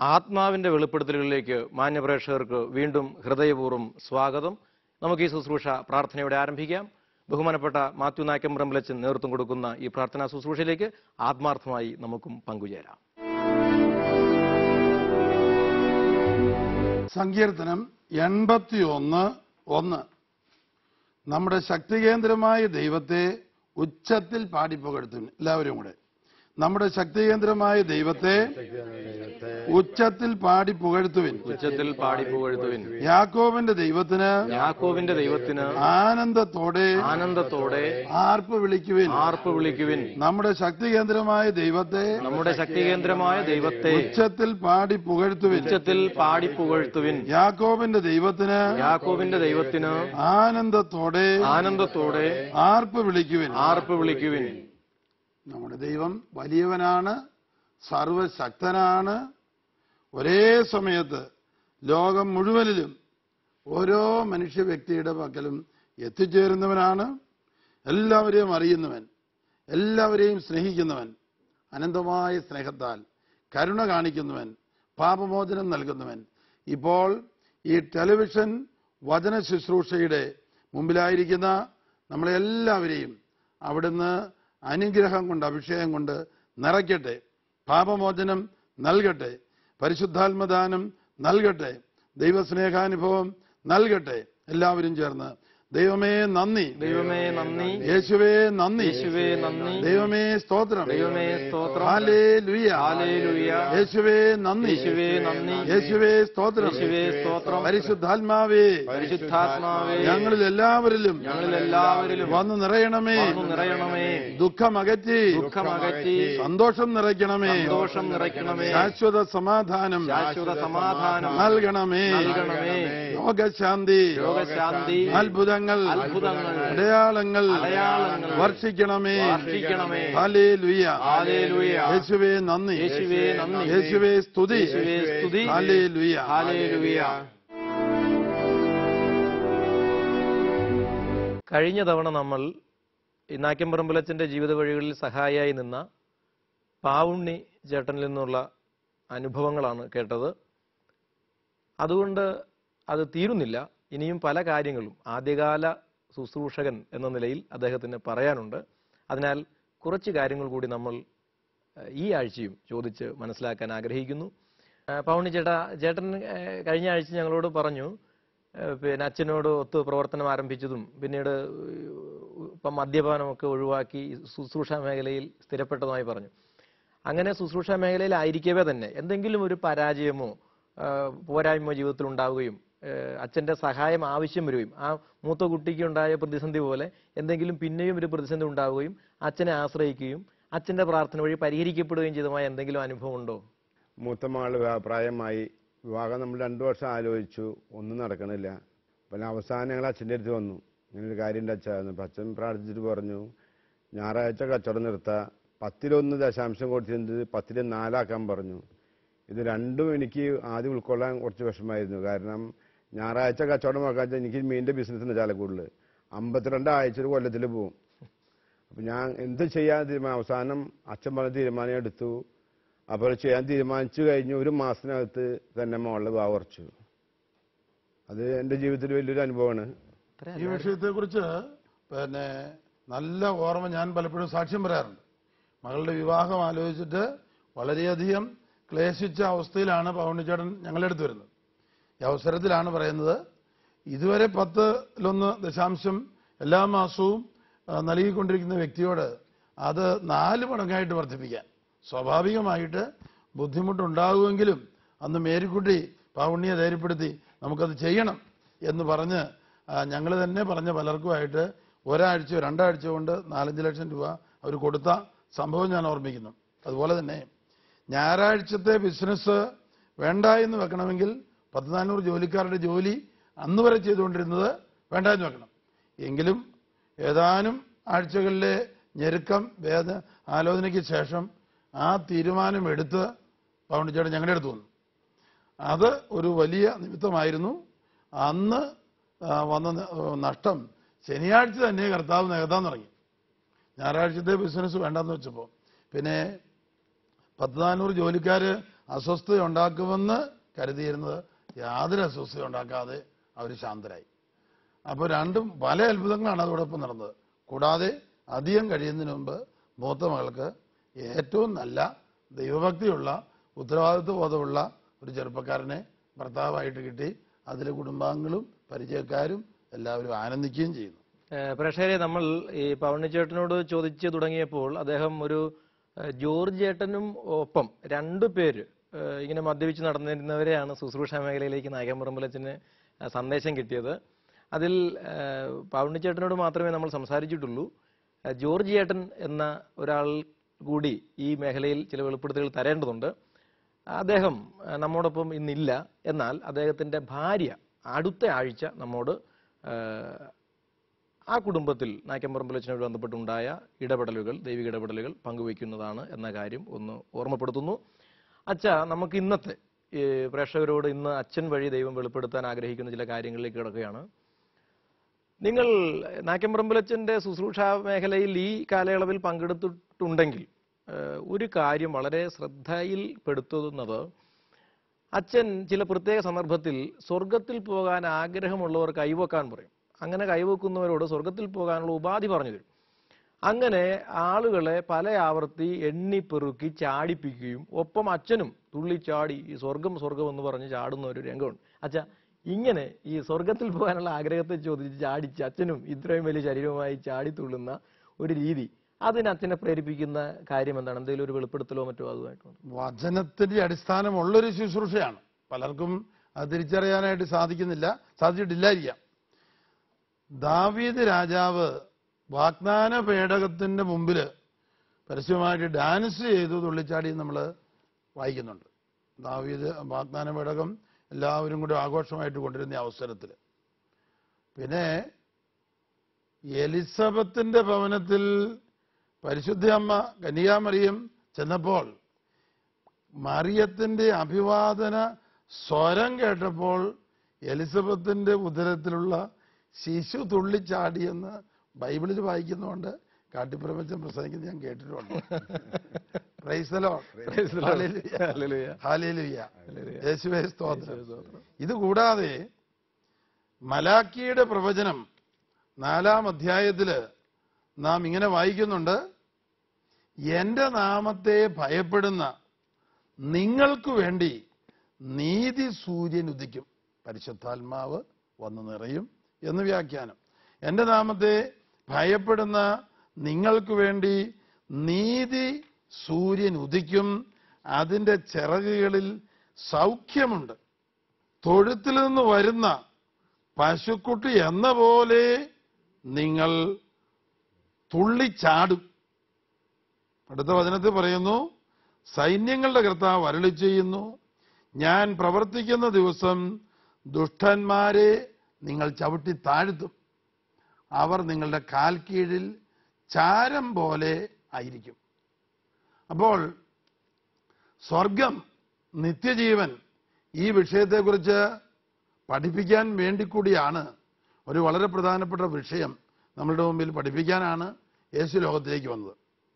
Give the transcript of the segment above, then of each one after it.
ആത്മാവിന്റെ വെളിപ്പെടുത്തലുകളിലേക്ക് മാന്യപ്രേക്ഷകർക്ക് വീണ്ടും ഹൃദയപൂർവ്വം സ്വാഗതം നമുക്ക് ഈ ശുശ്രൂഷ പ്രാർത്ഥനയോടെ ആരംഭിക്കാം ബഹുമാനപ്പെട്ട മാത്യു നായ്ക്കം ബ്രംബലച്ചൻ നേതൃത്വം കൊടുക്കുന്ന ഈ പ്രാർത്ഥനാ ശുശ്രൂഷയിലേക്ക് ആത്മാർത്ഥമായി നമുക്കും പങ്കുചേരാം സങ്കീർത്തനം എൺപത്തിയൊന്ന് ഒന്ന് നമ്മുടെ ശക്തികേന്ദ്രമായ ദൈവത്തെ ഉച്ചത്തിൽ പാടിപ്പുകഴ്ത്തും എല്ലാവരും കൂടെ നമ്മുടെ ശക്തികേന്ദ്രമായ ദൈവത്തെ ഉച്ചത്തിൽ പാടി പുകഴ്ത്തുവിൻ ഉച്ചത്തിൽ പാടി പുകഴ്ത്തുവിൻ യാക്കോബിന്റെ ദൈവത്തിന് യാക്കോവിന്റെ ദൈവത്തിന് ആനന്ദത്തോടെ ആനന്ദത്തോടെ ആർപ്പ് വിളിക്കുവിൻ ആർപ്പ് വിളിക്കുവിൻ നമ്മുടെ ശക്തികേന്ദ്രമായ ദൈവത്തെ നമ്മുടെ ശക്തികേന്ദ്രമായ ദൈവത്തെ ഉച്ചത്തിൽ പാടി പുകഴ്ത്തുവിൻ ഉച്ചത്തിൽ പാടി പുകഴ്ത്തുവിൻ യാക്കോബിന്റെ ദൈവത്തിന് യാക്കോവിന്റെ ദൈവത്തിന് ആനന്ദത്തോടെ ആനന്ദത്തോടെ ആർപ്പ് വിളിക്കുവിൻ ആർപ്പ് വിളിക്കുവിൻ നമ്മുടെ ദൈവം വലിയവനാണ് സർവശക്തനാണ് ഒരേ സമയത്ത് ലോകം മുഴുവനിലും ഓരോ മനുഷ്യ വ്യക്തിയുടെ പക്കലും എത്തിച്ചേരുന്നവനാണ് എല്ലാവരെയും അറിയുന്നവൻ എല്ലാവരെയും സ്നേഹിക്കുന്നവൻ അനന്തമായ സ്നേഹത്താൽ കരുണ കാണിക്കുന്നവൻ പാപമോചനം നൽകുന്നവൻ ഇപ്പോൾ ഈ ടെലിവിഷൻ വചന ശുശ്രൂഷയുടെ മുമ്പിലായിരിക്കുന്ന നമ്മളെ എല്ലാവരെയും അവിടുന്ന് അനുഗ്രഹം കൊണ്ട് അഭിഷേകം കൊണ്ട് നിറയ്ക്കട്ടെ പാപമോചനം നൽകട്ടെ പരിശുദ്ധാത്മദാനം നൽകട്ടെ ദൈവസ്നേഹാനുഭവം നൽകട്ടെ എല്ലാവരും ചേർന്ന് ദൈവമേ നന്ദി ദൈവമേ നന്ദി യേശുവേ നന്ദി യേശുവേ നന്ദി ദൈവമേ സ്തോത്രം ദൈവമേ സ്തോത്രം ഹാലേലുയ ഹാലേലുയ യേശുവേ നന്ദി യേശുവേ നന്ദി യേശുവേ സ്തോത്രം യേശുവേ സ്തോത്രം പരിശുദ്ധാത്മാവേ പരിശുദ്ധാത്മാവേ ഞങ്ങളിൽ എല്ലാവരിലും ഞങ്ങളിൽ എല്ലാവരിലും വന്നു നിറയണമേ വന്നു നിറയണമേ ദുഃഖമകറ്റി ദുഃഖമകറ്റി സന്തോഷം നിറയ്ക്കണമേ സന്തോഷം നിറയ്ക്കണമേ ശാശ്വത സമാധാനം ശാശ്വത സമാധാനം നൽകണമേ നൽകണമേ രോഗശാന്തി രോഗശാന്തി അത്ഭുതങ്ങൾ അത്ഭുതങ്ങൾ അടയാളങ്ങൾ അടയാളങ്ങൾ വർഷിക്കണമേ വർഷിക്കണമേ ഹാലേലുയ ഹാലേലുയ യേശുവേ നന്ദി യേശുവേ നന്ദി യേശുവേ സ്തുതി യേശുവേ സ്തുതി ഹാലേലുയ ഹാലേലുയ കഴിഞ്ഞ തവണ നമ്മൾ ഈ നാക്യമ്പറമ്പലച്ചന്റെ ജീവിത വഴികളിൽ സഹായിയായി നിന്ന പാവുണ്ണി ചേട്ടനിൽ നിന്നുള്ള അനുഭവങ്ങളാണ് കേട്ടത് അതുകൊണ്ട് അത് തീരുന്നില്ല ഇനിയും പല കാര്യങ്ങളും ആദ്യകാല ശുശ്രൂഷകൻ എന്ന നിലയിൽ അദ്ദേഹത്തിന് പറയാനുണ്ട് അതിനാൽ കുറച്ച് കാര്യങ്ങൾ കൂടി നമ്മൾ ഏഹ്, ഈ ആഴ്ചയും ചോദിച്ച് മനസ്സിലാക്കാൻ ആഗ്രഹിക്കുന്നു ഏഹ്, പൗണി ചേട്ടാ ചേട്ടൻ ഏഹ്, കഴിഞ്ഞ ആഴ്ച ഞങ്ങളോട് പറഞ്ഞു ഏഹ്, പിന്നെ അച്ഛനോട് ഒത്ത് പ്രവർത്തനം ആരംഭിച്ചതും പിന്നീട് ഇപ്പം മദ്യപാനമൊക്കെ ഒഴിവാക്കി ശുശ്രൂഷ മേഖലയിൽ സ്ഥിരപ്പെട്ടതുമായി പറഞ്ഞു അങ്ങനെ ശുശ്രൂഷ മേഖലയിലായിരിക്കവേ തന്നെ എന്തെങ്കിലും ഒരു പരാജയമോ ആ, പോരായ്മ ജീവിതത്തിൽ ഉണ്ടാവുകയും ഏഹ്, അച്ഛന്റെ സഹായം ആവശ്യം വരികയും ആ മൂത്ത കുട്ടിക്ക് ഉണ്ടായ പ്രതിസന്ധി പോലെ എന്തെങ്കിലും പിന്നെയും ഒരു പ്രതിസന്ധി ഉണ്ടാവുകയും അച്ഛനെ ആശ്രയിക്കുകയും അച്ഛന്റെ പ്രാർത്ഥന വഴി പരിഹരിക്കപ്പെടുകയും ചെയ്തതുമായ എന്തെങ്കിലും അനുഭവം ഉണ്ടോ മൂത്ത മകൾ വിവാ- പ്രായമായി വിവാഹം നമ്മൾ രണ്ടു വർഷം ആലോചിച്ചു ഒന്നും നടക്കണില്ല പിന്നെ അവസാനം ഞങ്ങൾ അച്ഛൻ്റെ അടുത്ത് വന്നു ഇങ്ങനെ ഒരു കാര്യം ഉണ്ട് അച്ഛാന്ന് അപ്പം അച്ഛൻ പ്രാർത്ഥിച്ചിട്ട് പറഞ്ഞു ഞായറാഴ്ച കച്ചവടം നിർത്താം പത്തിലൊന്ന് ദശാംശം കൊടുത്തിരുന്നത് പത്തിൽ നാലാക്കാൻ പറഞ്ഞു ഇത് രണ്ടും എനിക്ക് ആദ്യം ഉൾക്കൊള്ളാൻ കുറച്ച് വിഷമമായിരുന്നു കാരണം ഞായറാഴ്ച കച്ചവടം ആക്കാൻ എനിക്ക് മീനിന്റെ ബിസിനസ് ഉണ്ട് ചാലക്കൂടിൽ അമ്പത്തിരണ്ട് ആഴ്ച ഒരു കൊല്ലത്തിൽ പോവും അപ്പം ഞാൻ എന്ത് ചെയ്യാൻ തീരുമാനം അവസാനം അച്ഛൻ പറഞ്ഞ തീരുമാനം എടുത്തു അപ്പോൾ ചെയ്യാൻ തീരുമാനിച്ചു കഴിഞ്ഞു ഒരു മാസത്തിനകത്ത് തന്നെ മോളിൽ വാവർച്ചു അത് എൻ്റെ ജീവിതത്തിൽ വലിയൊരു അനുഭവമാണ് ഈ വിഷയത്തെക്കുറിച്ച് പിന്നെ നല്ല ഓർമ്മ ഞാൻ പലപ്പോഴും സാക്ഷ്യം പറയാറുണ്ട് മകളുടെ വിവാഹം ആലോചിച്ചിട്ട് വളരെയധികം ക്ലേശിച്ച അവസ്ഥയിലാണ് പൗണിച്ചേട്ടൻ ഞങ്ങളെടുത്ത് വരുന്നത് ഈ അവസരത്തിലാണ് പറയുന്നത് ഇതുവരെ പത്തിലൊന്ന് ദശാംശം എല്ലാ മാസവും ആ, നൽകിക്കൊണ്ടിരിക്കുന്ന വ്യക്തിയോട് അത് നാല് മടങ്ങായിട്ട് വർദ്ധിപ്പിക്കാൻ സ്വാഭാവികമായിട്ട് ബുദ്ധിമുട്ടുണ്ടാകുമെങ്കിലും അന്ന് മേരിക്കുട്ടി പാവുണ്ണിയെ ധൈര്യപ്പെടുത്തി നമുക്കത് ചെയ്യണം എന്ന് പറഞ്ഞ് ഞങ്ങൾ തന്നെ പറഞ്ഞ പലർക്കുമായിട്ട് ഒരാഴ്ചയോ രണ്ടാഴ്ച കൊണ്ട് നാലഞ്ച് ലക്ഷം രൂപ അവർ കൊടുത്ത സംഭവം ഞാൻ ഓർമ്മിക്കുന്നു അതുപോലെ തന്നെ ഞായറാഴ്ചത്തെ ബിസിനസ് വേണ്ട എന്ന് വെക്കണമെങ്കിൽ പത്ത് നാനൂറ് ജോലിക്കാരുടെ ജോലി അന്ന് വരെ ചെയ്തുകൊണ്ടിരുന്നത് വേണ്ട എന്ന് വെക്കണം എങ്കിലും ഏതാനും ആഴ്ചകളിലെ ഞെരുക്കം വേദ ആലോചനയ്ക്ക് ശേഷം ആ തീരുമാനം എടുത്ത് പൗണ്ടിച്ചേട്ടൻ ഞങ്ങളുടെ അടുത്ത് വന്നു അത് ഒരു വലിയ നിമിത്തമായിരുന്നു അന്ന് ആ, വന്ന ന- നഷ്ടം ശനിയാഴ്ച തന്നെ കർത്താവ് നികത്താൻ തുടങ്ങി ഞായറാഴ്ചത്തെ ബിസിനസ് വേണ്ടെന്ന് വെച്ചപ്പോൾ പിന്നെ പത്ത് നാനൂറ് ജോലിക്കാര് അസ്വസ്ഥത ഉണ്ടാക്കുമെന്ന് കരുതിയിരുന്നത് യാതൊരു അസ്വസ്ഥത ഉണ്ടാക്കാതെ അവർ ശാന്തരായി അപ്പോൾ രണ്ടും പല അത്ഭുതങ്ങളാണ് അതോടൊപ്പം നടന്നത് കൂടാതെ അധികം കഴിയുന്നതിന് മുമ്പ് മൂത്ത മകൾക്ക് ഏറ്റവും നല്ല ദൈവഭക്തിയുള്ള ഉത്തരവാദിത്വ ബോധമുള്ള ഒരു ചെറുപ്പക്കാരനെ ഭർത്താവായിട്ട് കിട്ടി അതിലെ കുടുംബാംഗങ്ങളും പരിചയക്കാരും എല്ലാവരും ആനന്ദിക്കുകയും ചെയ്യുന്നു ഏഹ് പ്രേക്ഷകരെ നമ്മൾ ഈ പവണിച്ചേട്ടനോട് ചോദിച്ചു തുടങ്ങിയപ്പോൾ അദ്ദേഹം ഒരു ഏഹ് ജോർജ് ചേട്ടനും ഒപ്പം രണ്ടു പേര് ഏഹ് ഇങ്ങനെ മദ്യപിച്ച് നടന്നിരുന്നവരെയാണ് ശുശ്രൂഷ മേഖലയിലേക്ക് നായകമ്പറമ്പലത്തിന് സന്ദേശം കിട്ടിയത് അതിൽ ഏഹ് പവണിച്ചേട്ടനോട് മാത്രമേ നമ്മൾ സംസാരിച്ചിട്ടുള്ളൂ ഏഹ് ജോർജ് ചേട്ടൻ എന്ന ഒരാൾ കൂടി ഈ മേഖലയിൽ ചില വെളിപ്പെടുത്തലുകൾ തരേണ്ടതുണ്ട് അദ്ദേഹം ഏഹ് നമ്മോടൊപ്പം ഇന്നില്ല എന്നാൽ അദ്ദേഹത്തിന്റെ ഭാര്യ അടുത്ത ആഴ്ച നമ്മോട് ഏഹ് ആ കുടുംബത്തിൽ നായ്ക്കമ്പറമ്പലച്ചനുമായി ബന്ധപ്പെട്ടുണ്ടായ ഇടപെടലുകൾ ദൈവിക ഇടപെടലുകൾ പങ്കുവയ്ക്കുന്നതാണ് എന്ന കാര്യം ഒന്ന് ഓർമ്മപ്പെടുത്തുന്നു അച്ഛ നമുക്ക് ഇന്നത്തെ ഈ പ്രേക്ഷകരോട് ഇന്ന് അച്ഛൻ വഴി ദൈവം വെളിപ്പെടുത്താൻ ആഗ്രഹിക്കുന്ന ചില കാര്യങ്ങളിലേക്ക് കിടക്കുകയാണ് നിങ്ങൾ നായ്ക്കമ്പറമ്പലച്ചന്റെ ശുശ്രൂഷ മേഖലയിൽ ഈ കാലയളവിൽ പങ്കെടുത്തിട്ടുണ്ടെങ്കിൽ ഏഹ്, ഒരു കാര്യം വളരെ ശ്രദ്ധയിൽപ്പെടുത്തുന്നത് അച്ഛൻ ചില പ്രത്യേക സന്ദർഭത്തിൽ സ്വർഗത്തിൽ പോകാൻ ആഗ്രഹമുള്ളവർ കൈവക്കാൻ പറയും അങ്ങനെ കൈവക്കുന്നവരോട് സ്വർഗത്തിൽ പോകാനുള്ള ഉപാധി പറഞ്ഞു തരും അങ്ങനെ ആളുകളെ പല ആവർത്തി എണ്ണിപ്പെറുക്കി ചാടിപ്പിക്കുകയും ഒപ്പം അച്ഛനും തുള്ളിച്ചാടി ഈ സ്വർഗം സ്വർഗം എന്ന് പറഞ്ഞ് ചാടുന്ന ഒരു രംഗമുണ്ട് അച്ഛ ഇങ്ങനെ ഈ സ്വർഗത്തിൽ പോകാനുള്ള ആഗ്രഹത്തെ ചോദിച്ച് ചാടിച്ച് അച്ഛനും ഇത്രയും വലിയ ശരീരവുമായി ചാടി തുള്ളുന്ന ഒരു രീതി അതിന് അച്ഛനെ പ്രേരിപ്പിക്കുന്ന കാര്യം എന്താണ് എന്തെങ്കിലും ഒരു വെളിപ്പെടുത്തലോ മറ്റോ അതുമായിട്ടുണ്ട് വചനത്തിന്റെ അടിസ്ഥാനമുള്ളൊരു ശുശ്രൂഷയാണ് പലർക്കും അത് തിരിച്ചറിയാനായിട്ട് സാധിക്കുന്നില്ല സാധിച്ചിട്ടില്ലായിരിക്കാം ദാവീദ് രാജാവ് വാഗ്ദാന പേടകത്തിന്റെ മുമ്പില് പരസ്യമായിട്ട് ഡാൻസ് ചെയ്തു തുള്ളിച്ചാടി നമ്മൾ വായിക്കുന്നുണ്ട് ദാവീദ് വാഗ്ദാന പേടകം എല്ലാവരും കൂടി ആഘോഷമായിട്ട് കൊണ്ടിരുന്ന അവസരത്തിൽ പിന്നെ എലിസബത്തിന്റെ ഭവനത്തിൽ പരിശുദ്ധ അമ്മ കന്യാമറിയം ചെന്നപ്പോൾ മറിയത്തിന്റെ അഭിവാദന സ്വരം കേട്ടപ്പോൾ എലിസബത്തിന്റെ ഉദരത്തിലുള്ള ശിശു തുള്ളിച്ചാടിയെന്ന് ബൈബിളിൽ വായിക്കുന്നുണ്ട് കാട്ടിപ്രപഞ്ചം പ്രസംഗിക്കുന്നത് ഞാൻ കേട്ടിട്ടുണ്ട് praise the Lord. Praise the Lord. Hallelujah. Hallelujah. Hallelujah. Hallelujah. യേശുവേ സ്തോത്രം യേശുവേ സ്തോത്രം. ഇത് കൂടാതെ മലാക്കിയുടെ പ്രവചനം നാലാം അധ്യായത്തില് നാം ഇങ്ങനെ വായിക്കുന്നുണ്ട് എന്റെ നാമത്തെ ഭയപ്പെടുന്ന നിങ്ങൾക്ക് വേണ്ടി നീതി സൂര്യൻ ഉദിക്കും പരിശുദ്ധാത്മാവ് വന്നു നിറയും എന്ന് വ്യാഖ്യാനം എന്റെ നാമത്തെ ഭയപ്പെടുന്ന നിങ്ങൾക്ക് വേണ്ടി നീതി സൂര്യൻ ഉദിക്കും അതിന്റെ ചിറകുകളിൽ സൗഖ്യമുണ്ട് തൊഴുത്തിൽ നിന്ന് വരുന്ന പശുക്കുട്ടി എന്ന പോലെ നിങ്ങൾ തുള്ളിച്ചാടും അടുത്ത വചനത്തിൽ പറയുന്നു സൈന്യങ്ങളുടെ കർത്താവ് അരളി ചെയ്യുന്നു ഞാൻ പ്രവർത്തിക്കുന്ന ദിവസം ദുഷ്ടന്മാരെ നിങ്ങൾ ചവിട്ടി താഴ്ത്തും അവർ നിങ്ങളുടെ കാൽ കീഴിൽ ചാരം പോലെ ആയിരിക്കും അപ്പോൾ സ്വർഗം നിത്യജീവൻ ഈ വിഷയത്തെക്കുറിച്ച് പഠിപ്പിക്കാൻ വേണ്ടി കൂടിയാണ് ഒരു വളരെ പ്രധാനപ്പെട്ട വിഷയം നമ്മളുടെ മുമ്പിൽ പഠിപ്പിക്കാനാണ് യേശു ലോകത്തിലേക്ക് വന്നത്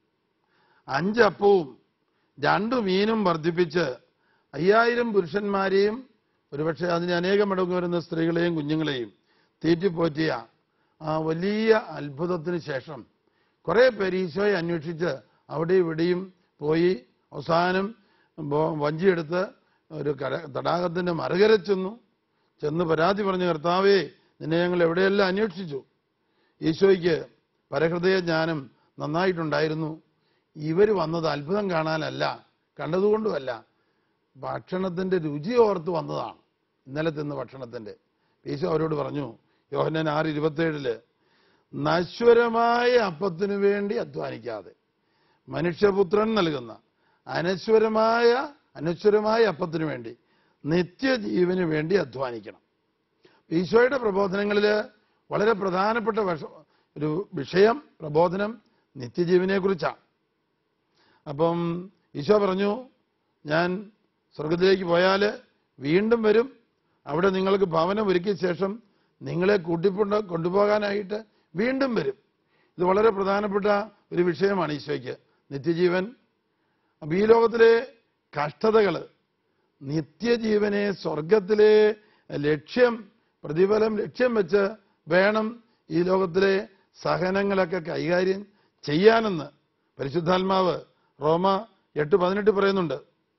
അഞ്ചപ്പവും രണ്ടു മീനും വർദ്ധിപ്പിച്ച് അയ്യായിരം പുരുഷന്മാരെയും ഒരുപക്ഷെ അതിന് അനേകം മടങ്ങ് വരുന്ന സ്ത്രീകളെയും കുഞ്ഞുങ്ങളെയും തീറ്റിപ്പോറ്റിയ ആ വലിയ അത്ഭുതത്തിന് ശേഷം കുറെ പേര് ഈശോയെ അന്വേഷിച്ച് അവിടെ ഇവിടെയും പോയി അവസാനം ബോ- വഞ്ചിയെടുത്ത് ഒരു കര തടാകത്തിന്റെ മറുകര ചെന്നു ചെന്ന് പരാതി പറഞ്ഞു കർത്താവേ നിന്നെ ഞങ്ങൾ എവിടെയെല്ലാം അന്വേഷിച്ചു ഈശോയ്ക്ക് പരഹൃദയ ജ്ഞാനം നന്നായിട്ടുണ്ടായിരുന്നു ഇവർ വന്നത് അത്ഭുതം കാണാനല്ല കണ്ടതുകൊണ്ടുമല്ല ഭക്ഷണത്തിന്റെ രുചി ഓർത്ത് വന്നതാണ് ഇന്നലെ തിന്ന ഭക്ഷണത്തിന്റെ ഈശോ അവരോട് പറഞ്ഞു യോഹനൻ ആറ് ഇരുപത്തേഴില് നശ്വരമായ അപ്പത്തിനു വേണ്ടി അധ്വാനിക്കാതെ മനുഷ്യപുത്രൻ നൽകുന്ന അനശ്വരമായ അനശ്വരമായ അപ്പത്തിനു വേണ്ടി നിത്യജീവന് വേണ്ടി അധ്വാനിക്കണം ഈശോയുടെ പ്രബോധനങ്ങളിൽ വളരെ പ്രധാനപ്പെട്ട വശ- ഒരു വിഷയം പ്രബോധനം നിത്യജീവനെ കുറിച്ചാണ് അപ്പം ഈശോ പറഞ്ഞു ഞാൻ സ്വർഗത്തിലേക്ക് പോയാൽ വീണ്ടും വരും അവിടെ നിങ്ങൾക്ക് ഭവനം ഒരുക്കിയ ശേഷം നിങ്ങളെ കൂട്ടിക്കൊണ്ട് കൊണ്ടുപോകാനായിട്ട് വീണ്ടും വരും ഇത് വളരെ പ്രധാനപ്പെട്ട ഒരു വിഷയമാണ് ഈശോയ്ക്ക് നിത്യജീവൻ അപ്പൊ ഈ ലോകത്തിലെ കഷ്ടതകൾ നിത്യജീവനെ സ്വർഗത്തിലെ ലക്ഷ്യം പ്രതിഫലം ലക്ഷ്യം വെച്ച് വേണം ഈ ലോകത്തിലെ സഹനങ്ങളൊക്കെ കൈകാര്യം ചെയ്യാനെന്ന് പരിശുദ്ധാത്മാവ് റോമ എട്ട് പതിനെട്ട് പറയുന്നുണ്ട്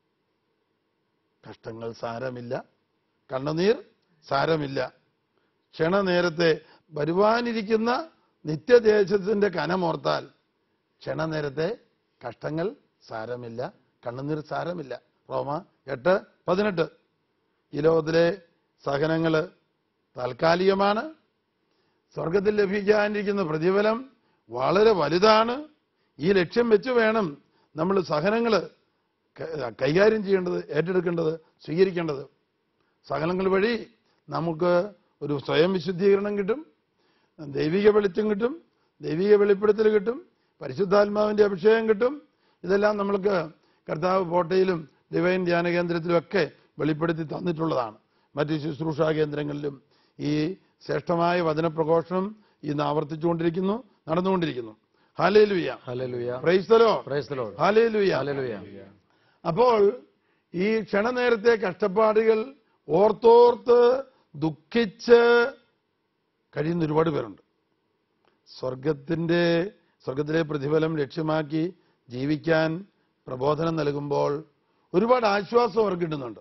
കഷ്ടങ്ങൾ സാരമില്ല കണ്ണുനീർ സാരമില്ല ക്ഷണനേരത്തെ വരുവാനിരിക്കുന്ന നിത്യദേശത്തിന്റെ കനമോർത്താൽ ക്ഷണനേരത്തെ കഷ്ടങ്ങൾ സാരമില്ല കണ്ണുനീർ സാരമില്ല റോമ എട്ട് പതിനെട്ട് ഈ ലോകത്തിലെ സഹനങ്ങള് താൽക്കാലികമാണ് സ്വർഗത്തിൽ ലഭിക്കാനിരിക്കുന്ന പ്രതിഫലം വളരെ വലുതാണ് ഈ ലക്ഷ്യം വെച്ച് വേണം നമ്മൾ സഹനങ്ങൾ കൈകാര്യം ചെയ്യേണ്ടത് ഏറ്റെടുക്കേണ്ടത് സ്വീകരിക്കേണ്ടത് സഹനങ്ങൾ വഴി നമുക്ക് ഒരു സ്വയം വിശുദ്ധീകരണം കിട്ടും ദൈവിക വെളിച്ചം കിട്ടും ദൈവിക വെളിപ്പെടുത്തൽ കിട്ടും പരിശുദ്ധാത്മാവിന്റെ അഭിഷേകം കിട്ടും ഇതെല്ലാം നമ്മൾക്ക് കർത്താവ് പോട്ടയിലും ഡിവൈൻ ധ്യാന കേന്ദ്രത്തിലും ഒക്കെ വെളിപ്പെടുത്തി തന്നിട്ടുള്ളതാണ് മറ്റ് ശുശ്രൂഷാ കേന്ദ്രങ്ങളിലും ഈ ശ്രേഷ്ഠമായ വചനപ്രഘോഷണം ഇന്ന് ആവർത്തിച്ചുകൊണ്ടിരിക്കുന്നു നടന്നുകൊണ്ടിരിക്കുന്നു hallelujah hallelujah praise the Lord praise the Lord hallelujah hallelujah അപ്പോൾ ഈ ക്ഷണനേരത്തെ കഷ്ടപ്പാടുകൾ ഓർത്തോർത്ത് ദുഃഖിച്ച് കഴിയുന്ന ഒരുപാട് പേരുണ്ട് സ്വർഗത്തിന്റെ സ്വർഗത്തിലെ പ്രതിഫലം ലക്ഷ്യമാക്കി ജീവിക്കാൻ പ്രബോധനം നൽകുമ്പോൾ ഒരുപാട് ആശ്വാസം അവർക്ക് കിട്ടുന്നുണ്ട്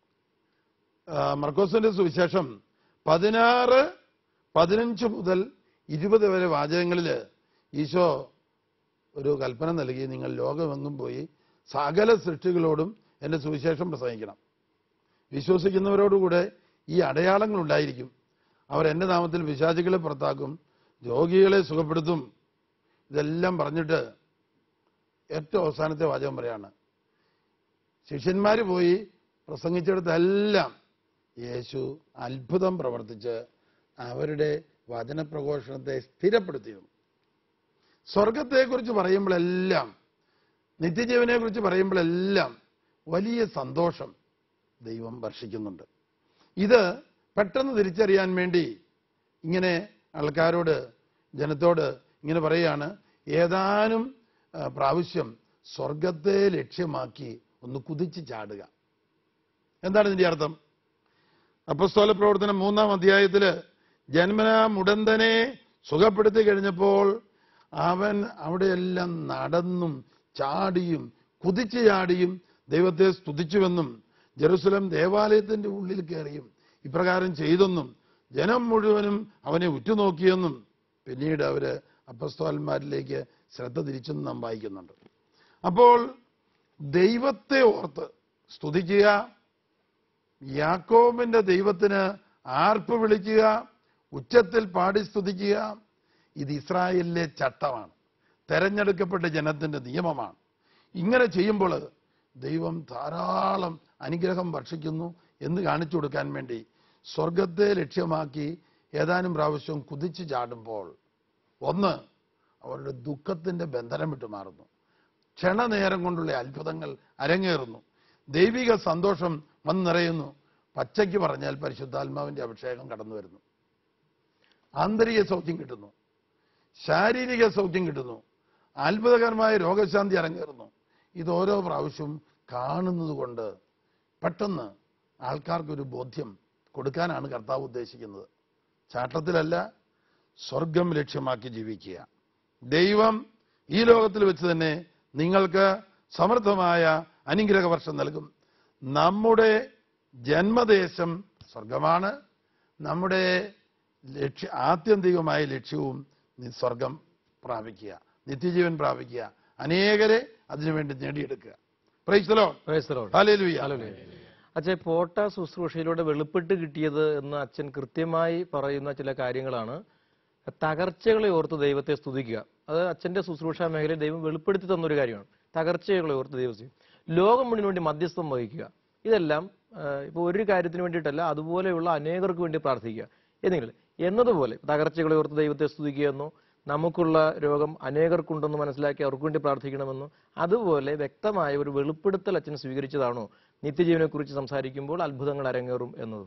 ആ, മർക്കോസിന്റെ സുവിശേഷം പതിനാറ് പതിനഞ്ച് മുതൽ ഇരുപത് വരെ വാചകങ്ങളിൽ ഈശോ ഒരു കൽപ്പന നൽകി നിങ്ങൾ ലോകമെങ്ങും പോയി സകല സൃഷ്ടികളോടും എന്റെ സുവിശേഷം പ്രസംഗിക്കണം വിശ്വസിക്കുന്നവരോടുകൂടെ ഈ അടയാളങ്ങൾ ഉണ്ടായിരിക്കും അവർ എന്റെ നാമത്തിൽ വിശാചികളെ പുറത്താക്കും രോഗികളെ സുഖപ്പെടുത്തും ഇതെല്ലാം പറഞ്ഞിട്ട് ഏറ്റവും അവസാനത്തെ വാചകം പറയാണ് ശിഷ്യന്മാര് പോയി പ്രസംഗിച്ചിടത്തെല്ലാം യേശു അത്ഭുതം പ്രവർത്തിച്ച് അവരുടെ വചനപ്രഘോഷണത്തെ സ്ഥിരപ്പെടുത്തിയിരുന്നു സ്വർഗത്തെക്കുറിച്ച് പറയുമ്പോഴെല്ലാം നിത്യജീവനെ കുറിച്ച് പറയുമ്പോഴെല്ലാം വലിയ സന്തോഷം ദൈവം വർഷിക്കുന്നുണ്ട് ഇത് പെട്ടെന്ന് തിരിച്ചറിയാൻ വേണ്ടി ഇങ്ങനെ ആൾക്കാരോട് ജനത്തോട് ഇങ്ങനെ പറയുകയാണ് ഏതാനും ആ, പ്രാവശ്യം സ്വർഗത്തെ ലക്ഷ്യമാക്കി ഒന്ന് കുതിച്ച് ചാടുക എന്താണ് ഇതിന്റെ അർത്ഥം അപ്പസ്തോല പ്രവർത്തനം മൂന്നാം അധ്യായത്തില് ജന്മനാ മുടന്തനെ സുഖപ്പെടുത്തി കഴിഞ്ഞപ്പോൾ അവൻ അവിടെയെല്ലാം നടന്നും ചാടിയും കുതിച്ചു ചാടിയും ദൈവത്തെ സ്തുതിച്ചുവെന്നും ജെറുസലം ദേവാലയത്തിന്റെ ഉള്ളിൽ കയറിയും ഇപ്രകാരം ചെയ്തെന്നും ജനം മുഴുവനും അവനെ ഉറ്റുനോക്കിയെന്നും പിന്നീട് അവര് അപ്പസ്തോലന്മാരിലേക്ക് ശ്രദ്ധ തിരിച്ചെന്നും നാം വായിക്കുന്നുണ്ട് അപ്പോൾ ദൈവത്തെ ഓർത്ത് സ്തുതിക്കുക യാക്കോബിന്റെ ദൈവത്തിന് ആർപ്പ് വിളിക്കുക ഉച്ചത്തിൽ പാടി സ്തുതിക്കുക ഇത് ഇസ്രായേലിലെ ചട്ടമാണ് തെരഞ്ഞെടുക്കപ്പെട്ട ജനത്തിന്റെ നിയമമാണ് ഇങ്ങനെ ചെയ്യുമ്പോൾ ദൈവം ധാരാളം അനുഗ്രഹം വർഷിക്കുന്നു എന്ന് കാണിച്ചു കൊടുക്കാൻ വേണ്ടി സ്വർഗത്തെ ലക്ഷ്യമാക്കി ഏതാനും പ്രാവശ്യം കുതിച്ചു ചാടുമ്പോൾ ഒന്ന് അവരുടെ ദുഃഖത്തിന്റെ ബന്ധനം വിട്ടുമാറുന്നു ക്ഷണനേരം കൊണ്ടുള്ള അത്ഭുതങ്ങൾ അരങ്ങേറുന്നു ദൈവിക സന്തോഷം വന്നു നിറയുന്നു പച്ചയ്ക്ക് പറഞ്ഞാൽ പരിശുദ്ധാത്മാവിന്റെ അഭിഷേകം കടന്നു വരുന്നു ആന്തരിക സൗഖ്യം കിട്ടുന്നു ശാരീരിക സൗഖ്യം കിട്ടുന്നു അത്ഭുതകരമായ രോഗശാന്തി അരങ്ങേറുന്നു ഇത് ഓരോ പ്രാവശ്യവും കാണുന്നത് കൊണ്ട് പെട്ടെന്ന് ആൾക്കാർക്കൊരു ബോധ്യം കൊടുക്കാനാണ് കർത്താവ് ഉദ്ദേശിക്കുന്നത് ചാട്ടത്തിലല്ല സ്വർഗം ലക്ഷ്യമാക്കി ജീവിക്കുക ദൈവം ഈ ലോകത്തിൽ വെച്ച് തന്നെ നിങ്ങൾക്ക് സമൃദ്ധമായ അനുഗ്രഹ വർഷം നൽകും നമ്മുടെ ജന്മദേശം സ്വർഗമാണ് നമ്മുടെ ലക്ഷ്യ ആത്യന്തികമായ ലക്ഷ്യവും നി- സ്വർഗം പ്രാപിക്കുക നിത്യജീവൻ പ്രാപിക്കുക അനേകരെ അതിനുവേണ്ടി നേടിയെടുക്കുക praise the Lord praise the Lord hallelujah hallelujah. അച്ഛൻ പോട്ട ശുശ്രൂഷയിലൂടെ വെളിപ്പെട്ട് കിട്ടിയത് എന്ന് അച്ഛൻ കൃത്യമായി പറയുന്ന ചില കാര്യങ്ങളാണ് തകർച്ചകളെ ഓർത്ത് ദൈവത്തെ സ്തുതിക്കുക അത് അച്ഛന്റെ ശുശ്രൂഷ മേഖലയിൽ ദൈവം വെളിപ്പെടുത്തി തന്നൊരു കാര്യമാണ് തകർച്ചകളെ ഓർത്ത് ദൈവത്തെ ലോകം മുഴുവൻ വേണ്ടി മധ്യസ്ഥം വഹിക്കുക ഇതെല്ലാം ഇപ്പോൾ ഒരു കാര്യത്തിന് വേണ്ടിയിട്ടല്ല അതുപോലെയുള്ള അനേകർക്ക് വേണ്ടി പ്രാർത്ഥിക്കുക എന്നില്ല എന്നതുപോലെ തകർച്ചകളെ ഓർത്ത് ദൈവത്തെ സ്തുതിക്കുകയെന്നോ നമുക്കുള്ള രോഗം അനേകർക്കുണ്ടെന്ന് മനസ്സിലാക്കി അവർക്ക് വേണ്ടി പ്രാർത്ഥിക്കണമെന്നോ അതുപോലെ വ്യക്തമായ ഒരു വെളിപ്പെടുത്തൽ അച്ഛൻ സ്വീകരിച്ചതാണോ നിത്യജീവനെക്കുറിച്ച് സംസാരിക്കുമ്പോൾ അത്ഭുതങ്ങൾ അരങ്ങേറും എന്നത്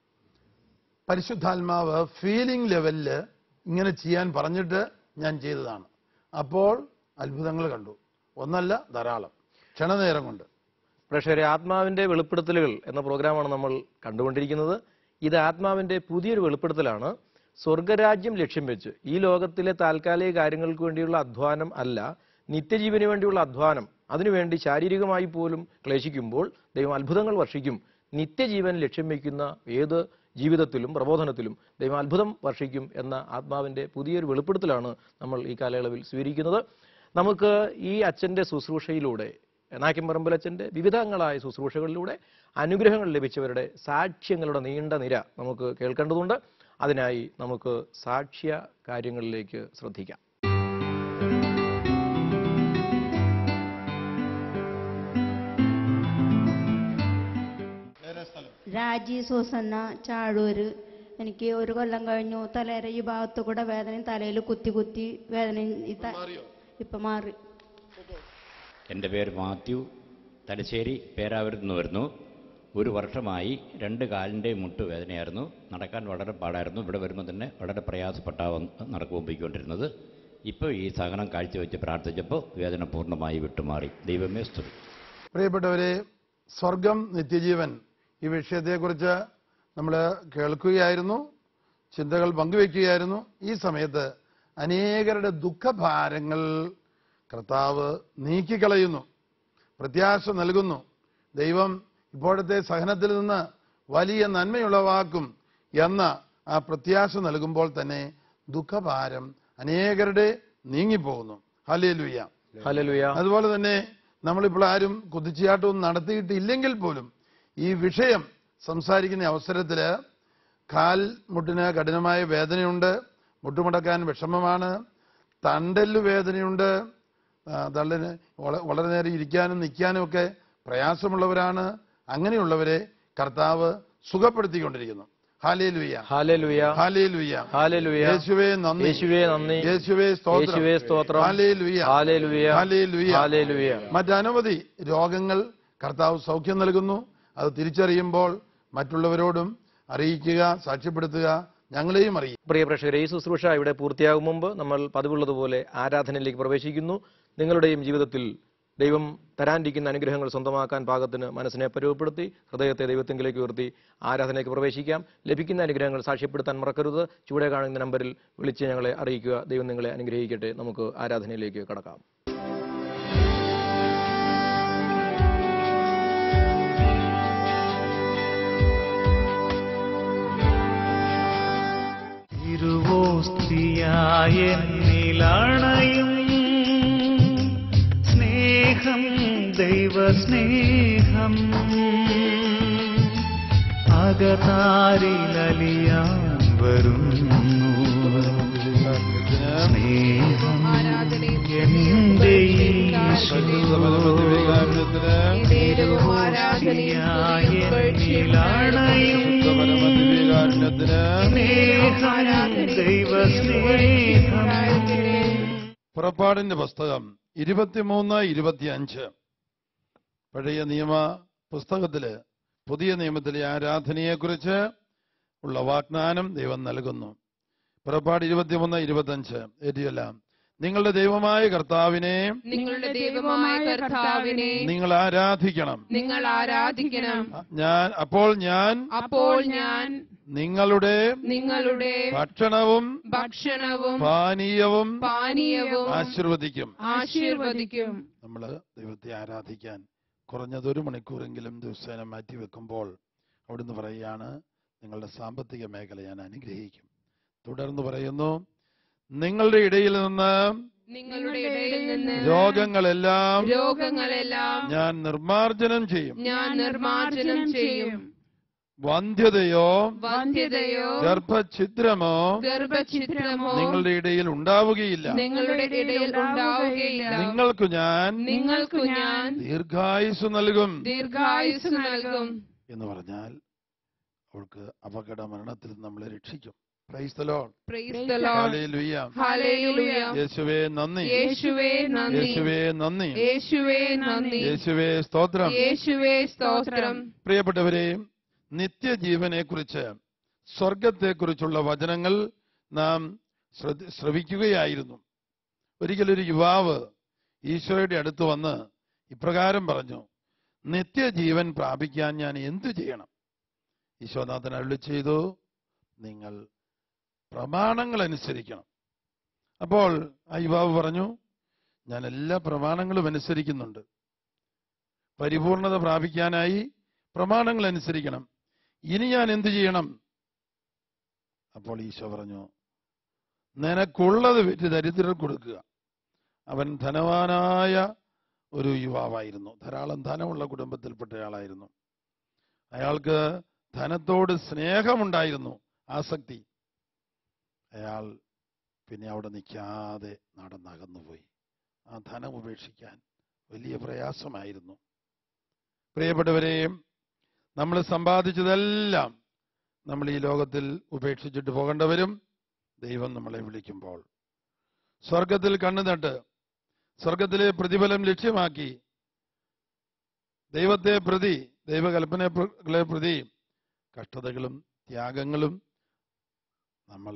പരിശുദ്ധാത്മാവ് ഫീലിംഗ് ലെവലില് ഇങ്ങനെ ചെയ്യാൻ പറഞ്ഞിട്ട് ഞാൻ ചെയ്തതാണ് അപ്പോൾ അത്ഭുതങ്ങൾ കണ്ടു ഒന്നല്ല ധാരാളം ക്ഷണനേരം കൊണ്ട് പ്രേക്ഷകരെ ആത്മാവിന്റെ വെളിപ്പെടുത്തലുകൾ എന്ന പ്രോഗ്രാമാണ് നമ്മൾ കണ്ടുകൊണ്ടിരിക്കുന്നത് ഇത് ആത്മാവിന്റെ പുതിയൊരു വെളിപ്പെടുത്തലാണ് സ്വർഗരാജ്യം ലക്ഷ്യം വെച്ച് ഈ ലോകത്തിലെ താൽക്കാലിക കാര്യങ്ങൾക്ക് വേണ്ടിയുള്ള അധ്വാനം അല്ല നിത്യജീവന് വേണ്ടിയുള്ള അധ്വാനം അതിനുവേണ്ടി ശാരീരികമായി പോലും ക്ലേശിക്കുമ്പോൾ ദൈവം അത്ഭുതങ്ങൾ വർഷിക്കും നിത്യജീവൻ ലക്ഷ്യം വയ്ക്കുന്ന ഏത് ജീവിതത്തിലും പ്രബോധനത്തിലും ദൈവം അത്ഭുതം വർഷിക്കും എന്ന ആത്മാവിന്റെ പുതിയൊരു വെളിപ്പെടുത്തലാണ് നമ്മൾ ഈ കാലയളവിൽ സ്വീകരിക്കുന്നത് നമുക്ക് ഈ അച്ഛന്റെ ശുശ്രൂഷയിലൂടെ നാക്കിമ്പറമ്പലച്ചന്റെ വിവിധങ്ങളായ ശുശ്രൂഷകളിലൂടെ അനുഗ്രഹങ്ങൾ ലഭിച്ചവരുടെ സാക്ഷ്യങ്ങളുടെ നീണ്ട നിര നമുക്ക് കേൾക്കേണ്ടതുണ്ട് അതിനായി നമുക്ക് സാക്ഷ്യ കാര്യങ്ങളിലേക്ക് ശ്രദ്ധിക്കാം രാജി സൂസന്ന ചാഴൂര് എനിക്ക് ഒരു കൊല്ലം കഴിഞ്ഞു തലേര ഈ ഭാഗത്തു കൂടെ വേദനയും തലയിൽ കുത്തി കുത്തി വേദനയും ഈ ത- ഇപ്പൊ മാറി എൻ്റെ പേര് മാത്യു തലശ്ശേരി പേരാവൂരിൽ നിന്ന് വരുന്നു ഒരു വർഷമായി രണ്ട് കാലിൻ്റെ മുട്ട് വേദനയായിരുന്നു നടക്കാൻ വളരെ പാടായിരുന്നു ഇവിടെ വരുമ്പോൾ തന്നെ വളരെ പ്രയാസപ്പെട്ടാണ് നടക്കുമ്പോൾ പോയിക്കൊണ്ടിരുന്നത് ഇപ്പോൾ ഈ സഹനം കാഴ്ചവെച്ച് പ്രാർത്ഥിച്ചപ്പോൾ വേദന പൂർണ്ണമായി വിട്ടുമാറി ദൈവമേ സ്തുതി പ്രിയപ്പെട്ടവരെ സ്വർഗം നിത്യജീവൻ ഈ വിഷയത്തെക്കുറിച്ച് നമ്മൾ കേൾക്കുകയായിരുന്നു ചിന്തകൾ പങ്കുവെക്കുകയായിരുന്നു ഈ സമയത്ത് അനേകരുടെ ദുഃഖഭാരങ്ങൾ കർത്താവ് നീക്കിക്കളയുന്നു പ്രത്യാശ നൽകുന്നു ദൈവം ഇപ്പോഴത്തെ സഹനത്തിൽ നിന്ന് വലിയ നന്മയുളവാക്കും എന്ന ആ പ്രത്യാശ നൽകുമ്പോൾ തന്നെ ദുഃഖഭാരം അനേകരുടെ നീങ്ങിപ്പോകുന്നു ഹലേ ലുയ്യ ഹല്ലേലൂയ അതുപോലെ തന്നെ നമ്മളിപ്പോൾ ആരും കുതിച്ചാട്ടവും നടത്തിയിട്ടില്ലെങ്കിൽ പോലും ഈ വിഷയം സംസാരിക്കുന്ന അവസരത്തിൽ കാൽ മുട്ടിന് കഠിനമായ വേദനയുണ്ട് മുട്ടുമുടക്കാൻ വിഷമമാണ് തണ്ടല്ലു വേദനയുണ്ട് ആ, തള്ളിന് വള- വളരെ നേരം ഇരിക്കാനും നിൽക്കാനും ഒക്കെ പ്രയാസമുള്ളവരാണ് അങ്ങനെയുള്ളവരെ കർത്താവ് സുഖപ്പെടുത്തിക്കൊണ്ടിരിക്കുന്നു ഹാലേ ലുയ്യ ഹാലേലുയ ഹാലേ ലുയ്യ ഹാലേലുയ യേശുവേ നന്ദി യേശുവേ നന്ദി യേശുവേ സ്തോത്രം യേശുവേ സ്തോത്രം ഹാലേ ലുയ്യ ഹാലേലുയ ഹാലേലുയ. ഹാലേലുയ മറ്റനവധി രോഗങ്ങൾ കർത്താവ് സൗഖ്യം നൽകുന്നു അത് തിരിച്ചറിയുമ്പോൾ മറ്റുള്ളവരോടും അറിയിക്കുക സാക്ഷ്യപ്പെടുത്തുക ഞങ്ങളെയും അറിയിക്കും പ്രിയ പ്രേക്ഷകരെ ഈ ശുശ്രൂഷ ഇവിടെ പൂർത്തിയാകും മുമ്പ് നമ്മൾ പതിവുള്ളതുപോലെ ആരാധനയിലേക്ക് പ്രവേശിക്കുന്നു നിങ്ങളുടെയും ജീവിതത്തിൽ ദൈവം തരാനിരിക്കുന്ന അനുഗ്രഹങ്ങൾ സ്വന്തമാക്കാൻ പാകത്തിന് മനസ്സിനെ പരുവപ്പെടുത്തി ഹൃദയത്തെ ദൈവത്തിങ്കിലേക്ക് ഉയർത്തി ആരാധനയ്ക്ക് പ്രവേശിക്കാം ലഭിക്കുന്ന അനുഗ്രഹങ്ങൾ സാക്ഷ്യപ്പെടുത്താൻ മറക്കരുത് ചൂടെ കാണുന്ന നമ്പറിൽ വിളിച്ച് ഞങ്ങളെ അറിയിക്കുക ദൈവം നിങ്ങളെ അനുഗ്രഹിക്കട്ടെ നമുക്ക് ആരാധനയിലേക്ക് കടക്കാം തിരുവോസ്തിയായെന്നിലണയും സ്നേഹം ദൈവസ്നേഹം അകതാരിലലിയാൻ വരുന്നു സ്നേഹം എന്റെ ഈശോ തിരുവോസ്തിയായെന്നിലണയും സ്നേഹം ദൈവസ്നേഹം പുറപ്പാടിന്റെ പുസ്തകം ഇരുപത്തിമൂന്ന് ഇരുപത്തിയഞ്ച് പഴയ നിയമ പുസ്തകത്തില് പുതിയ നിയമത്തിലെ ആരാധനയെക്കുറിച്ച് ഉള്ള വാഗ്ദാനം ദൈവം നൽകുന്നു പുറപ്പാട് ഇരുപത്തിമൂന്ന് ഇരുപത്തഞ്ച് ഏറ്റിയെല്ലാം നിങ്ങളുടെ ദൈവമായ കർത്താവിനെ നിങ്ങളുടെ ദൈവമായ കർത്താവിനെ നിങ്ങൾ ആരാധിക്കണം നിങ്ങൾ ആരാധിക്കണം ഞാൻ അപ്പോൾ ഞാൻ അപ്പോൾ ഞാൻ നിങ്ങളുടെ നിങ്ങളുടെ ഭക്ഷണവും ഭക്ഷണവും പാനീയവും പാനീയവും ആശീർവദിക്കും ആശീർവദിക്കും നമ്മൾ ദൈവത്തെ ആരാധിക്കാൻ കുറഞ്ഞത് ഒരു മണിക്കൂറെങ്കിലും ദിവസേന മാറ്റിവെക്കുമ്പോൾ അവിടുന്ന് പറയുകയാണ് നിങ്ങളുടെ സാമ്പത്തിക മേഖല ഞാൻ അനുഗ്രഹിക്കും തുടർന്ന് പറയുന്നു നിങ്ങളുടെ ഇടയിൽ നിന്ന് നിങ്ങളുടെ ഇടയിൽ നിന്ന് രോഗങ്ങളെല്ലാം രോഗങ്ങളെല്ലാം ഞാൻ നിർമാർജനം ചെയ്യും ഞാൻ നിർമാർജനം ചെയ്യും വന്ധ്യതയോ വന്ധ്യതയോ ഗർഭഛിദ്രമോ ഗർഭഛിദ്രമോ നിങ്ങളുടെ ഇടയിൽ ഉണ്ടാവുകയില്ല നിങ്ങളുടെ ഇടയിൽ ഉണ്ടാവുകയില്ല നിങ്ങൾക്ക് ഞാൻ നിങ്ങൾക്കു ഞാൻ ദീർഘായുസ് നൽകും ദീർഘായുസ് നൽകും എന്ന് പറഞ്ഞാൽ അവൾക്ക് അപകട മരണത്തിൽ നിന്ന് നമ്മളെ രക്ഷിക്കും Praise the Lord. Praise the Lord. Hallelujah. Hallelujah. യേശുവേ നന്ദി യേശുവേ നന്ദി യേശുവേ നന്ദി യേശുവേ നന്ദി യേശുവേ സ്തോത്രം യേശുവേ സ്തോത്രം പ്രിയപ്പെട്ടവരെ നിത്യജീവനെ കുറിച്ച് സ്വർഗത്തെക്കുറിച്ചുള്ള വചനങ്ങൾ നാം ശ്രദ്ധ- ശ്രവിക്കുകയായിരുന്നു ഒരിക്കലൊരു യുവാവ് ഈശോയുടെ അടുത്ത് വന്ന് ഇപ്രകാരം പറഞ്ഞു നിത്യജീവൻ പ്രാപിക്കാൻ ഞാൻ എന്തു ചെയ്യണം ഈശോനാഥൻ അരുളി ചെയ്തു നിങ്ങൾ പ്രമാണങ്ങൾ അനുസരിക്കണം അപ്പോൾ ആ യുവാവ് പറഞ്ഞു ഞാൻ എല്ലാ പ്രമാണങ്ങളും അനുസരിക്കുന്നുണ്ട് പരിപൂർണത പ്രാപിക്കാനായി പ്രമാണങ്ങൾ അനുസരിക്കണം ഇനി ഞാൻ എന്തു ചെയ്യണം അപ്പോൾ ഈശോ പറഞ്ഞു നിനക്കുള്ളത് വിറ്റ് ദരിദ്രർ കൊടുക്കുക അവൻ ധനവാനായ ഒരു യുവാവായിരുന്നു ധാരാളം ധനമുള്ള കുടുംബത്തിൽപ്പെട്ടയാളായിരുന്നു അയാൾക്ക് ധനത്തോട് സ്നേഹമുണ്ടായിരുന്നു ആസക്തി അയാൾ പിന്നെ അവിടെ നിൽക്കാതെ നടന്നകന്നുപോയി ആ ധനം ഉപേക്ഷിക്കാൻ വലിയ പ്രയാസമായിരുന്നു പ്രിയപ്പെട്ടവരെ നമ്മൾ സമ്പാദിച്ചതെല്ലാം നമ്മൾ ഈ ലോകത്തിൽ ഉപേക്ഷിച്ചിട്ട് പോകേണ്ടവരും ദൈവം നമ്മളെ വിളിക്കുമ്പോൾ സ്വർഗത്തിൽ കണ്ണു നട്ട് സ്വർഗത്തിലെ പ്രതിഫലം ലക്ഷ്യമാക്കി ദൈവത്തെ പ്രതി ദൈവകൽപ്പനകളെ പ്രതി കഷ്ടതകളും ത്യാഗങ്ങളും നമ്മൾ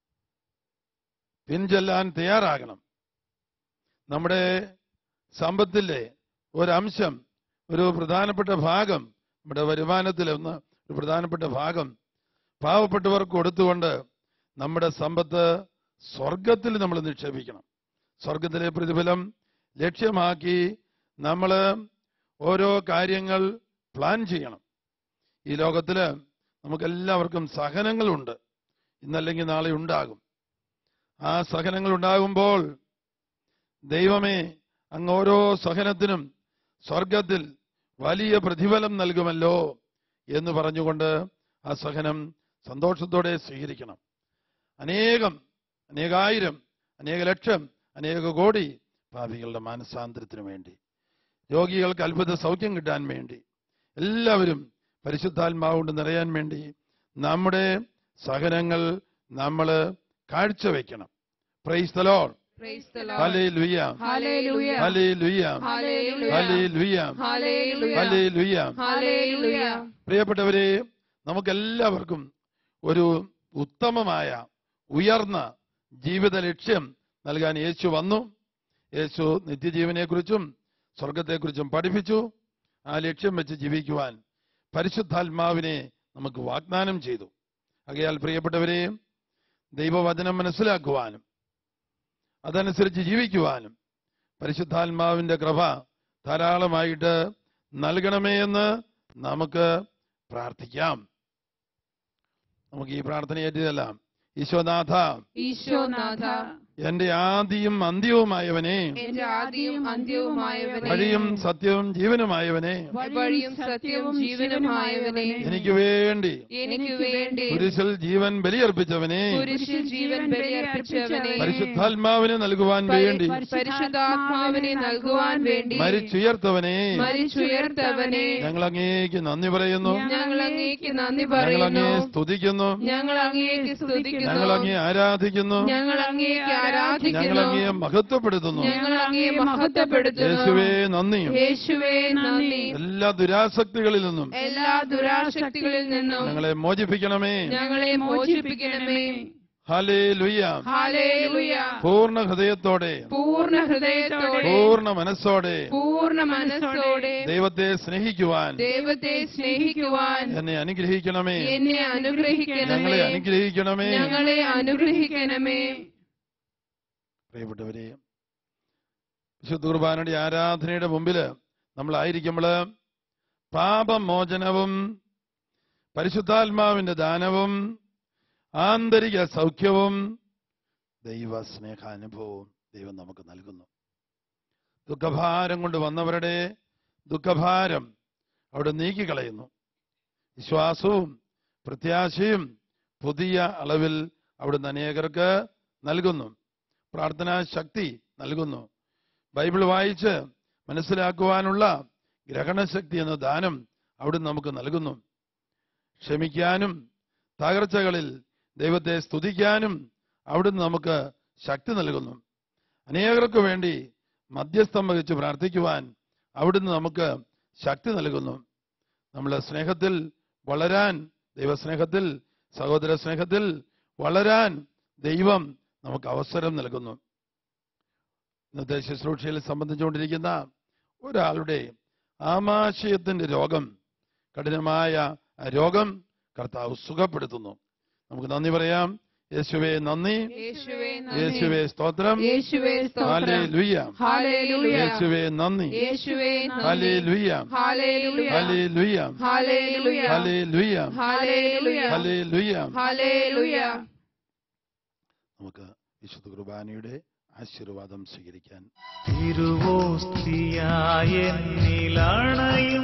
പിൻചെല്ലാൻ തയ്യാറാകണം നമ്മുടെ സമ്പത്തിലെ ഒരംശം ഒരു പ്രധാനപ്പെട്ട ഭാഗം നമ്മുടെ വരുമാനത്തിലെ ഒന്ന് ഒരു പ്രധാനപ്പെട്ട ഭാഗം പാവപ്പെട്ടവർക്ക് കൊടുത്തുകൊണ്ട് നമ്മുടെ സമ്പത്ത് സ്വർഗത്തിൽ നമ്മൾ നിക്ഷേപിക്കണം സ്വർഗത്തിലെ പ്രതിഫലം ലക്ഷ്യമാക്കി നമ്മൾ ഓരോ കാര്യങ്ങൾ പ്ലാൻ ചെയ്യണം ഈ ലോകത്തിൽ നമുക്കെല്ലാവർക്കും സഹനങ്ങളുണ്ട് ഇന്നല്ലെങ്കിൽ നാളെ ഉണ്ടാകും ആ സഹനങ്ങൾ ഉണ്ടാകുമ്പോൾ ദൈവമേ അങ്ങ് ഓരോ സഹനത്തിനും സ്വർഗത്തിൽ വലിയ പ്രതിഫലം നൽകുമല്ലോ എന്ന് പറഞ്ഞുകൊണ്ട് ആ സഹനം സന്തോഷത്തോടെ സ്വീകരിക്കണം അനേകം അനേകായിരം അനേക ലക്ഷം അനേക കോടി പാപികളുടെ മാനസാന്തരത്തിനു വേണ്ടി രോഗികൾക്ക് അത്ഭുത സൗഖ്യം കിട്ടാൻ വേണ്ടി എല്ലാവരും പരിശുദ്ധാത്മാവുകൊണ്ട് നിറയാൻ വേണ്ടി നമ്മുടെ സഹനങ്ങൾ നമ്മൾ കാഴ്ചവെക്കണം price the Lord. Praise the Lord. Hallelujah Hallelujah. Hallelujah Hallelujah. Hallelujah Hallelujah. Hallelujah Hallelujah. പ്രിയപ്പെട്ടവരെ നമുക്കെല്ലാവർക്കും ഒരു ഉത്തമമായ ഉയർന്ന ജീവിത ലക്ഷ്യം നൽകാൻ യേശു വന്നു യേശു നിത്യജീവനെക്കുറിച്ചും സ്വർഗത്തെക്കുറിച്ചും പഠിപ്പിച്ചു ആ ലക്ഷ്യം വെച്ച് ജീവിക്കുവാൻ പരിശുദ്ധാത്മാവിനെ നമുക്ക് വാഗ്ദാനം ചെയ്തു ആകയാൽ പ്രിയപ്പെട്ടവരെ ദൈവവചനം മനസ്സിലാക്കുവാനും അതനുസരിച്ച് ജീവിക്കുവാനും പരിശുദ്ധാത്മാവിന്റെ കൃപ ധാരാളമായിട്ട് നൽകണമേ എന്ന് നമുക്ക് പ്രാർത്ഥിക്കാം നമുക്ക് ഈ പ്രാർത്ഥന ഏറ്റിയതെല്ലാം ഈശോനാഥ ഈശോനാഥ എന്റെ ആദിയും അന്ത്യവുമായവനെ എന്റെ ആദിയും അന്ത്യവുമായവനെ വഴിയും സത്യവും ജീവനുമായവനെ വഴിയും സത്യവും ജീവനുമായവനെ എനിക്ക് വേണ്ടി എനിക്ക് വേണ്ടി കുരിശിൽ ജീവൻ ബലിയർപ്പിച്ചവനെ കുരിശിൽ ജീവൻ ബലിയർപ്പിച്ചവനെ പരിശുദ്ധാത്മാവിനെ നൽകുവാൻ വേണ്ടി പരിശുദ്ധാത്മാവിനെ നൽകുവാൻ വേണ്ടി മരിച്ചുയർത്തവനെ മരിച്ചുയർത്തവനെ ഞങ്ങൾ അങ്ങേക്ക് നന്ദി പറയുന്നു ഞങ്ങൾ അങ്ങേക്ക് നന്ദി ഞങ്ങൾ പറയുന്നു അങ്ങേ സ്തുതിക്കുന്നു ഞങ്ങൾ അങ്ങേക്ക് സ്തുതിക്കുന്നു ഞങ്ങൾ അങ്ങേ ആരാധിക്കുന്നു ഞങ്ങൾ അങ്ങേക്ക് ഞങ്ങൾ ആരാധിക്കുന്നു അങ്ങേ മഹത്വപ്പെടുത്തുന്നു ഞങ്ങൾ അങ്ങേ മഹത്വപ്പെടുത്തുന്നു യേശുവേ നന്ദിയും യേശുവേ നന്ദി എല്ലാ ദുരാസക്തികളിൽ നിന്നും എല്ലാ ദുരാശക്തികളിൽ നിന്നും ഞങ്ങളെ മോചിപ്പിക്കണമേ ഞങ്ങളെ മോചിപ്പിക്കണമേ ഹലേ ലുയ്യ ഹാലേലുയ പൂർണ്ണ ഹൃദയത്തോടെ പൂർണ്ണ ഹൃദയത്തോടെ പൂർണ്ണ മനസ്സോടെ പൂർണ്ണ മനസ്സോടെ ദൈവത്തെ സ്നേഹിക്കുവാൻ ദൈവത്തെ സ്നേഹിക്കുവാൻ എന്നെ അനുഗ്രഹിക്കണമേ എന്നെ ഞങ്ങളെ അനുഗ്രഹിക്കണമേ അനുഗ്രഹിക്കണമേ ഞങ്ങളെ അനുഗ്രഹിക്കണമേ പ്രിയപ്പെട്ടവരെ വിശുദ്ധ കുർബാനയുടെ ആരാധനയുടെ മുമ്പിൽ നമ്മളായിരിക്കുമ്പോൾ പാപമോചനവും പരിശുദ്ധാത്മാവിന്റെ ദാനവും ആന്തരിക സൗഖ്യവും ദൈവ സ്നേഹാനുഭവവും ദൈവം നമുക്ക് നൽകുന്നു ദുഃഖഭാരം കൊണ്ട് വന്നവരുടെ ദുഃഖഭാരം അവിടെ നീക്കിക്കളയുന്നു വിശ്വാസവും പ്രത്യാശയും പുതിയ അളവിൽ അവിടുന്ന് അനേകർക്ക് നൽകുന്നു പ്രാർത്ഥനാ ശക്തി നൽകുന്നു ബൈബിൾ വായിച്ച് മനസ്സിലാക്കുവാനുള്ള ഗ്രഹണശക്തി എന്ന ദാനം അവിടുന്ന് നമുക്ക് നൽകുന്നു ക്ഷമിക്കാനും തകർച്ചകളിൽ ദൈവത്തെ സ്തുതിക്കാനും അവിടുന്ന് നമുക്ക് ശക്തി നൽകുന്നു അനേകർക്ക് വേണ്ടി മധ്യസ്ഥം വഹിച്ച് പ്രാർത്ഥിക്കുവാൻ അവിടുന്ന് നമുക്ക് ശക്തി നൽകുന്നു നമ്മൾ സ്നേഹത്തിൽ വളരാൻ ദൈവസ്നേഹത്തിൽ സഹോദര സ്നേഹത്തിൽ വളരാൻ ദൈവം നമുക്ക് അവസരം നൽകുന്നു ഇന്നത്തെ ശുശ്രൂഷയിൽ സംബന്ധിച്ചുകൊണ്ടിരിക്കുന്ന ഒരാളുടെ ആമാശയത്തിന്റെ രോഗം കഠിനമായ ആ രോഗം കർത്താവ് സുഖപ്പെടുത്തുന്നു നമുക്ക് നന്ദി പറയാം യേശുവേ നന്ദി യേശുവേ യേശുവേ സ്തോത്രം യേശുവേ സ്തോത്രം ഹല്ലേലൂയ ഹല്ലേലൂയ യേശുവേ നന്ദി യേശുവേ hallelujah hallelujah hallelujah hallelujah hallelujah hallelujah hallelujah hallelujah നമുക്ക് വിശുദ്ധ കുർബാനയുടെ ആശീർവാദം സ്വീകരിക്കാൻ തിരുവോസ്തിയായ നിലണയും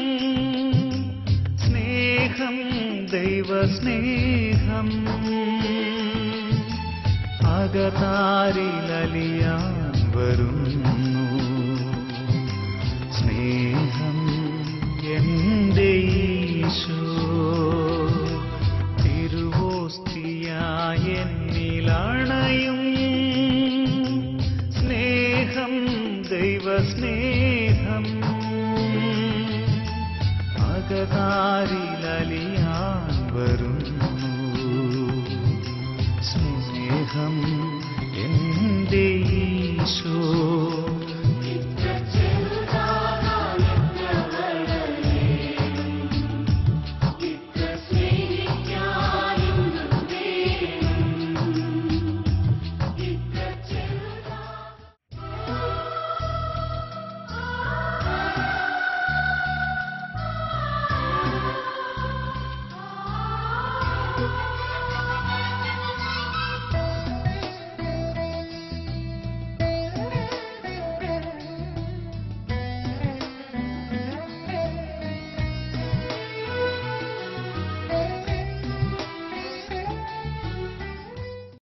സ്നേഹം ദൈവസ്നേഹം അകതാരിലലിയാൻ വരുന്നു സ്നേഹം എന്റെ ഈശോ തിരുവോസ്തിയായ നിലണയും സ്നേഹം ദൈവസ്നേഹം അകതാരിലലിയാൻ വരുന്നു സ്നേഹം എന്റെ ഈശോ